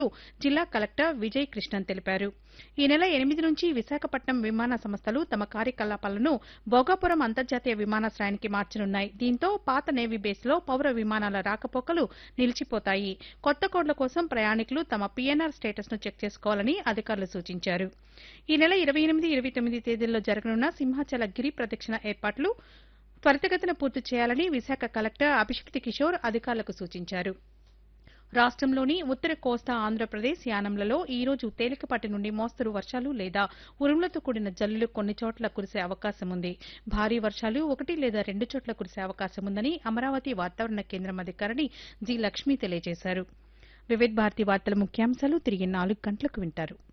జిల్లా కలెక్టర్ విజయ్ కృష్ణన్ తెలిపారు ఈ నెల ఎనిమిది నుంచి విశాఖపట్నం విమాన సంస్థలు తమ కార్యకలాపాలను భోగాపురం అంతర్జాతీయ విమానాశ్రయానికి మార్చనున్నాయి దీంతో పాత నేవీ బేస్లో పౌర విమానాల రాకపోకలు నిలిచిపోతాయి కొత్త కోడ్ల కోసం ప్రయాణికులు తమ పీఎన్ఆర్ స్టేటస్ ను చెక్ చేసుకోవాలని అధికారులు సూచించారు ఈ నెల ఇరవై ఎనిమిది ఇరవై తొమ్మిది తేదీల్లో జరగనున్న సింహాచల గిరి ప్రదక్షిణ ఏర్పాట్లు త్వరితగతిన పూర్తి చేయాలని విశాఖ కలెక్టర్ అభిషక్తి కిషోర్ అధికారులకు సూచించారు రాష్ట్రంలోని ఉత్తర కోస్తా ఆంధ్రప్రదేశ్ యానంలలో ఈ రోజు తేలికపాటి నుండి మోస్తరు వర్షాలు లేదా ఉరుములతో కూడిన జల్లులు కొన్ని చోట్ల కురిసే అవకాశం ఉంది భారీ వర్షాలు ఒకటి లేదా రెండు చోట్ల కురిసే అవకాశం ఉందని అమరావతి వాతావరణ కేంద్రం అధికారిని జి లక్ష్మి తెలియజేశారు వివిధ భారతి వార్తల ముఖ్యాంశాలు తిరిగి నాలుగు గంటలకు వింటారు